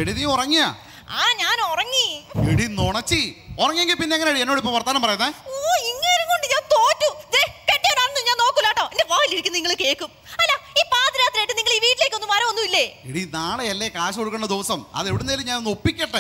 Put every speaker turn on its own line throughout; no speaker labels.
എടി നീ ഉറങ്ങിയ
ആ ഞാൻ ഉറങ്ങി
എടി നുണച്ചി ഉറങ്ങിയെങ്കിൽ പിന്നെ എങ്ങനെ എന്നോട് ഇപ്പൊ വർത്താനം പറയുന്നേ
ഓ ഇങ്ങേരും കൊണ്ട് ഞാൻ തോറ്റു ദേ, കെട്ടിയവനാണെന്ന് ഞാൻ നോക്കൂല കേട്ടോ എന്റെ വായിലിരിക്കും നിങ്ങൾ കേൾക്കും അല്ല ഈ പാതിരാത്രിയായിട്ട് നിങ്ങൾ ഈ വീട്ടിലേക്കൊന്നും വരവൊന്നും ഇല്ലേ
എടി നാളെയല്ലേ കാശ് കൊടുക്കേണ്ട ദിവസം അത് എവിടുന്നേലും ഞാൻ ഒന്ന് ഒപ്പിക്കട്ടെ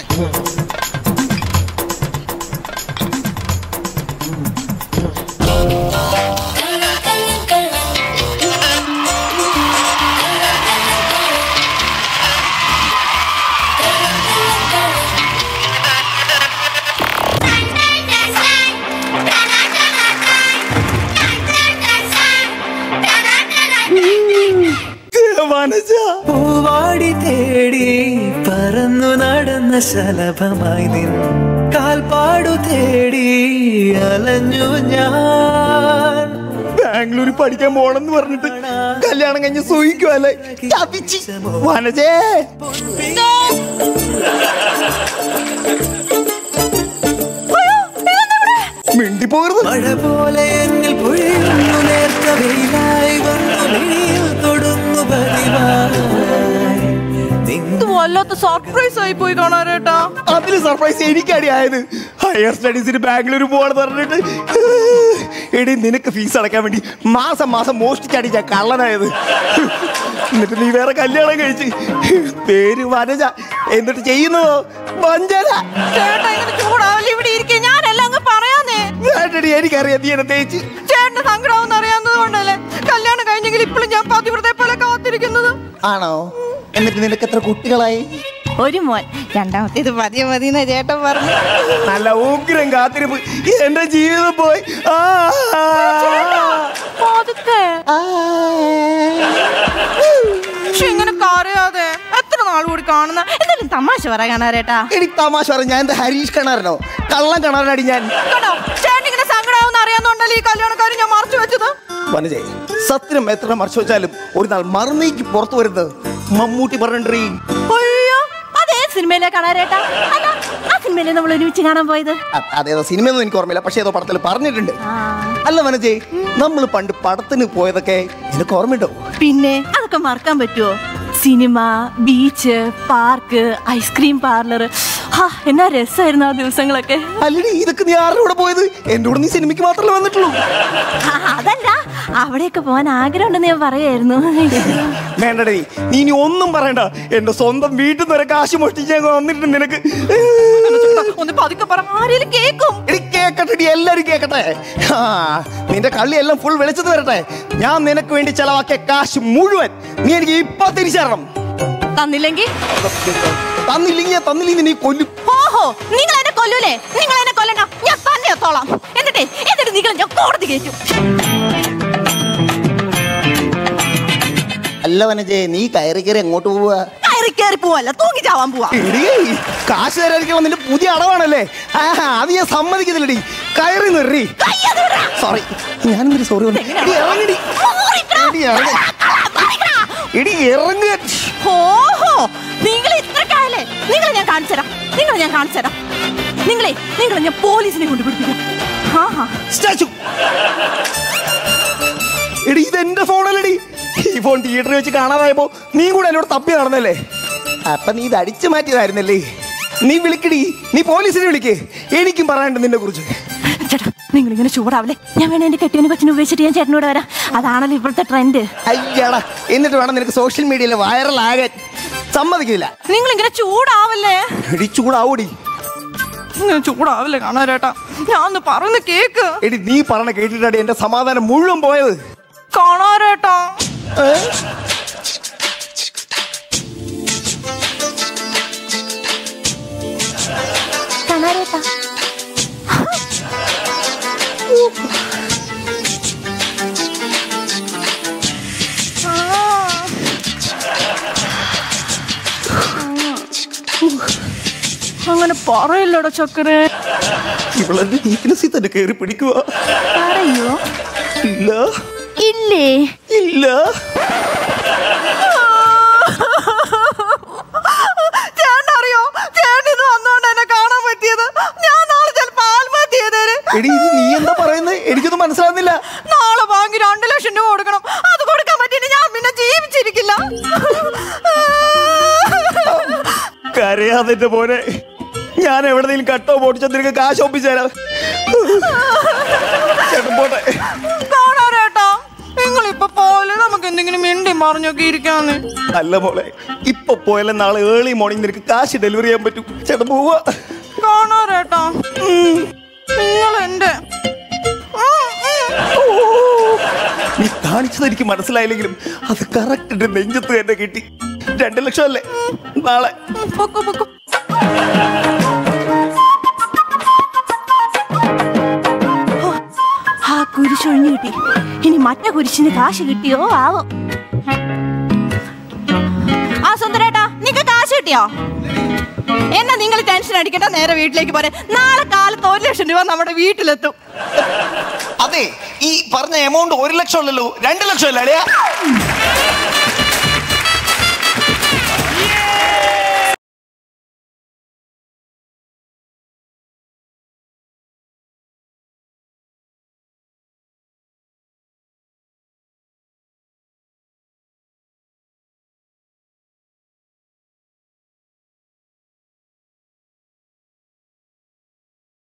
വനജ പൂവാടി തേടി പറന്നു നടന്ന ശലഭമായി നിൻ കാൽപ്പാടു തേടി അലഞ്ഞു ഞാൻ ബാംഗ്ലൂർ പഠിക്കാൻ പോണെന്ന് പറഞ്ഞിട്ട് കല്യാണം കഴിഞ്ഞ് സൂഹിക്കുവല്ലേ ചതിച്ച്. വനജേ മിണ്ടിപ്പോകരുത് മഴ പോലെ എന്നിൽ പൊഴിയുന്നു നേർത്ത വെയിലായി വന്നു മിഴിയിൽ തൊടുന്നു പതിവായി
ഇത് വല്ലാത്ത സർപ്രൈസ് ആയി പോയി കാണാനേട്ടാ
അതില് സർപ്രൈസ് എനിക്കടി ആയത് ഹയർ സ്റ്റഡീസിന് ബാംഗ്ലൂർ പോവാന്ന് പറഞ്ഞിട്ട് എടി നിനക്ക് ഫീസ് അടക്കാൻ വേണ്ടി മാസം മാസം മോഷ്ടിച്ചടി ഞാൻ കള്ളനായത് എന്നിട്ട് നീ വേറെ കല്യാണം കഴിച്ച് പേര് വനജ എന്നിട്ട് ചെയ്യുന്നതോ വഞ്ചന
ചേട്ടാ ഇങ്ങനെ ചൂടാവില്ല ഇവിടെ ഇരിക്കെ ഞാനെല്ലാം അങ്ങ് പറയാന്നേ
വേണ്ടടി എനിക്കറിയാം നീ എന്നെ തേച്ച്
ചേട്ടന്റെ സങ്കടം അറിയാവുന്നത് കൊണ്ടല്ലേ കല്യാണം കഴിഞ്ഞെങ്കിൽ ഇപ്പോഴും ഞാൻ പതിവ്രതയെ പോലെ കാത്തിരിക്കുന്നത്
ആണോ എന്നിട്ട് നിനക്ക് എത്ര കുട്ടികളായി
ഒരു മോൻ രണ്ടാമത്തേത് പതിയെ മതി ചേട്ടൻ പറഞ്ഞു
നല്ല ഉഗ്രം കാത്തിരിപ്പ് എന്റെ ജീവിതം പോയി ആ
പതുക്കെ പക്ഷെ ഇങ്ങനെ കരയാതെ എത്ര നാൾ കൂടി കാണുന്ന എന്തായാലും തമാശ പറയാനാരേട്ടാ
എടി തമാശ പറഞ്ഞ ഞാൻ എന്താ ഹരീഷ് കണാരനോ കള്ളം കണാരനടി ഞാൻ
കേട്ടോ ചേട്ടൻ ഇങ്ങനെ സങ്കടാവുന്ന അറിയാന്നുണ്ടല്ലോ ഈ കല്യാണക്കാരൻ ഞാൻ മറച്ചു വെച്ചത്
വനജെ സത്യം എത്ര മറച്ചു വെച്ചാലും ഒരു നാൾ മറുനീക്ക് പുറത്തു വരുന്നത് മമ്മൂട്ടി പറഞ്ഞിട്ടീ
അയ്യോ അതേ സിനിമയിലെ കാണാരേട്ടാ അല്ല ആ സിനിമയിലെ നമ്മൾ ഒരുമിച്ച് കാണാൻ പോയത്
അതേതോ സിനിമയൊന്നും എനിക്ക് ഓർമ്മയില്ല പക്ഷേ ഏതോ പടത്തിൽ പറഞ്ഞിട്ടുണ്ട് അല്ല വനജെ നമ്മൾ പണ്ട് പടത്തിന് പോയതൊക്കെ നിനക്ക് ഓർമ്മയുണ്ടോ
പിന്നെ അതൊക്കെ മറക്കാൻ പറ്റുമോ cinema beach park ice cream parlour എന്നാ രസമായിരുന്നു ആ ദിവസങ്ങളൊക്കെ
അല്ലടി ഇതൊക്കെ നീ ആരുടെ കൂടെ പോയത് എന്റെ കൂടെ നീ സിനിമയ്ക്ക് മാത്രമല്ലേ വന്നിട്ടുള്ളൂ
ആ, അതല്ല അവിടെയൊക്കെ പോകാൻ ആഗ്രഹമുണ്ടെന്ന് ഞാൻ പറയായിരുന്നു
വേണ്ടടേ നീ ഇനി ഒന്നും പറയണ്ട എന്റെ സ്വന്തം വീട്ടിൽ നിന്ന് വരെ കാശ് മോഷ്ടിച്ച് ഞങ്ങൾ വന്നിട്ടുണ്ട് നിനക്ക്
ഒന്ന് പതുക്കെ പറ ആരെങ്കിലും കേക്കും
എടി കേക്കട്ടെടി എല്ലാരും കേക്കട്ടെ ആ നിന്റെ കള്ളി എല്ലാം ഫുൾ വെളിച്ചത് വരട്ടെ ഞാൻ നിനക്ക് വേണ്ടി ചെലവാക്കിയ കാശ് മുഴുവൻ നീ എനിക്ക് ഇപ്പൊ തിരിച്ചറിയണം
തന്നില്ലെങ്കിൽ
തന്നില്ലെങ്കിൽ ഞാൻ തന്നില്ലെങ്കിൽ നീ കൊല്ലും
ഓഹോ നിങ്ങൾ എന്നെ കൊല്ലൂലേ നിങ്ങൾ എന്നെ കൊല്ലണ്ട ഞാൻ തന്നെ എത്തോളാം എന്നിട്ടേ എന്നിട്ട് നിങ്ങൾ ഞാൻ കോടതി കയറ്റും
അല്ല വനജെ നീ കയറി കയറി എങ്ങോട്ട് പോവുക
കയറി കയറി പോവല്ല തൂങ്ങി ചാവാൻ പോവാ
എടീ, കാശ് തരാതിരിക്കണം നിന്റെ പുതിയ അടവാണല്ലേ ആഹാ അത് ഞാൻ സമ്മതിക്കുന്നില്ലടി കയറി നിർറി
കയ്യത് വിടാ.
സോറി ഞാനെന്തൊരു സോറി പറഞ്ഞു എടി ഇറങ്ങടി
മാറിക്കടാ.
എടി ഇറങ്ങ
മാറിക്കടാ.
എടി ഇറങ്ങ
ഓഹോ നിങ്ങൾ ഇത്രക്കായല്ലേ നിങ്ങൾ ഞാൻ കാണിച്ചു തരാം നിങ്ങൾ ഞാൻ കാണിച്ചു തരാം നിങ്ങളെ നിങ്ങളെ ഞാൻ പോലീസിനെ കൊണ്ട് പിടിപ്പിക്കാം ആ ഹാ
സ്റ്റാച്ചു എടി ഇത് എന്റെ ഫോണല്ലടി ഈ ഫോൺ തിയേറ്ററിൽ വെച്ച് കാണാതായപ്പോ നീ കൂടെ എന്നോട് തപ്പി നടന്നല്ലേ അപ്പൊ നീ ഇത് അടിച്ചു മാറ്റിയതായിരുന്നല്ലേ നീ വിളിക്കടി നീ പോലീസിനെ വിളിക്ക് എനിക്കും പറയാനുണ്ട് നിന്നെ കുറിച്ച്
ചേട്ടാ നിങ്ങൾ ഇങ്ങനെ ചൂടാവില്ലേ ഞാൻ വേണേ എന്റെ കെട്ടിയനെ കൊച്ചിനെ ഉപയോഗിച്ചിട്ട് ഞാൻ ചേട്ടനോട് വരാം അതാണല്ലോ ഇപ്പോഴത്തെ ട്രെൻഡ്
അയ്യടാ എന്നിട്ട് വേണം നിനക്ക് സോഷ്യൽ മീഡിയയിൽ വൈറലാകാൻ സമ്മതിക്കില്ല
നിങ്ങൾ ഇങ്ങനെ ചൂടാവല്ലേ
എടി ചൂടാവൂടി
ഇങ്ങനെ ചൂടാവല്ലേ കാണാരേട്ടാ ഞാൻ ഒന്ന് പറയുന്ന കേക്ക്
എടി നീ പറഞ്ഞ കേട്ടിട്ടാടി എന്റെ സമാധാനം മുഴുവൻ പോയത്
കാണാരേട്ടാ
ഏ?
കാണാരേട്ടാ അങ്ങനെ പറയല്ലോടോ ചക്കരെ
ഇവളെന്റെ വീക്ക്നെസ്സിൽ തന്നെ കയറി പിടിക്കുക
പറയോ
ഇല്ല
ഇല്ലേ
ഇല്ല
ചേട്ടൻ അറിയോ ചേട്ടൻ ഇത് വന്നോണ്ട് എന്നെ കാണാൻ പറ്റിയത് ഞാൻ നാളെ ചിലപ്പോ ആത്മഹത്യ ചെയ്തേര്
എടി ഇത് നീ എന്താ പറയുന്നത് എനിക്കൊന്നും മനസ്സിലാവുന്നില്ല
നാളെ ബാങ്ക് രണ്ട് ലക്ഷം രൂപ കൊടുക്കണം അത് കൊടുക്കാൻ പറ്റിയിട്ട് ഞാൻ പിന്നെ ജീവിച്ചിരിക്കില്ല
കരയ കരയാതെ എന്റെ പോരെ ഞാൻ എവിടെന്നെങ്കിലും കട്ടോ പൊട്ടിച്ചാൽ നിനക്ക് കാശ് ഒപ്പിച്ചു തരാം ചേട്ടൻ പോട്ടെ
കാണാറേട്ടാ നിങ്ങൾ ഇപ്പൊ പോലെ നമുക്ക് എന്തെങ്കിലും മിണ്ടി പറഞ്ഞൊക്കെ ഇരിക്കാന്ന്
അല്ല മോളെ ഇപ്പൊ പോയാലും നാളെ ഏർലി മോർണിംഗ് നിനക്ക് കാശ് ഡെലിവറി ചെയ്യാൻ പറ്റും ചേട്ടൻ പോവാ
കാണാറേട്ടാ നിങ്ങൾ എന്റെ ഉം, ഉം.
നീ കാണിച്ചത് എനിക്ക് മനസ്സിലായില്ലെങ്കിലും അത് കറക്റ്റ് എന്റെ നെഞ്ചത്ത് തന്നെ കിട്ടി രണ്ട് ലക്ഷം അല്ലേ നാളെ
പൊക്കോ പൊക്കോ ഓ, ആ കുരിശൊഴിഞ്ഞു കിട്ടി ഇനി മറ്റേ കുരിശിന് കാശ് കിട്ടിയോ ആവോ ആ സുന്ദരേട്ടാ നിങ്ങക്ക് കാശ് കിട്ടിയോ എന്നാ നിങ്ങൾ ടെൻഷൻ അടിക്കണ്ട നേരെ വീട്ടിലേക്ക് പോരെ നാളെ കാലത്ത് ഒരു ലക്ഷം രൂപ നമ്മുടെ വീട്ടിലെത്തും
അതെ ഈ പറഞ്ഞ എമൗണ്ട് ഒരു ലക്ഷം അല്ലല്ലോ രണ്ട് ലക്ഷം അല്ലേ അളിയാ